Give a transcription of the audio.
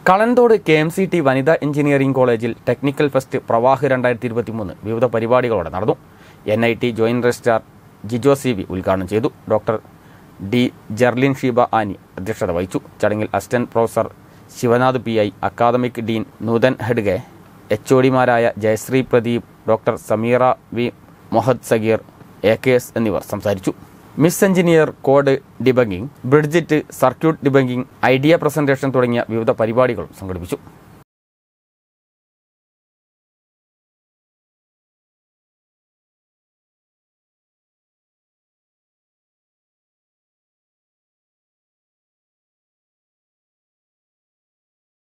കളന്തോട് K M C T വനിതാ engineering കോളേജിൽ technical fest Pravah രണ്ടായിരത്തി ഇരുപത്തി മൂന്ന് വിവിധ പരിപാടികളോടെ നടന്നു N I T joint registrar Jijo C V ഉദ്ഘാടനം ചെയ്തു ഡോക്ടർ ഡി ജെർലിൻ ഷീബ ആനി അധ്യക്ഷത വഹിച്ചു ചടങ്ങിൽ assistant professor Sivanath P I academic dean Nuthan ഹെഡ്ഗെ എച്ച് ഒഡിമാരായ Jayasree Pradeep doctor Sameera V Mohd Sagheer A K S എന്നിവർ സംസാരിച്ചു miss engineer code debugging bridge it circuit debugging idea presentation തുടങ്ങിയ വിവിധ പരിപാടികളും സംഘടിപ്പിച്ചു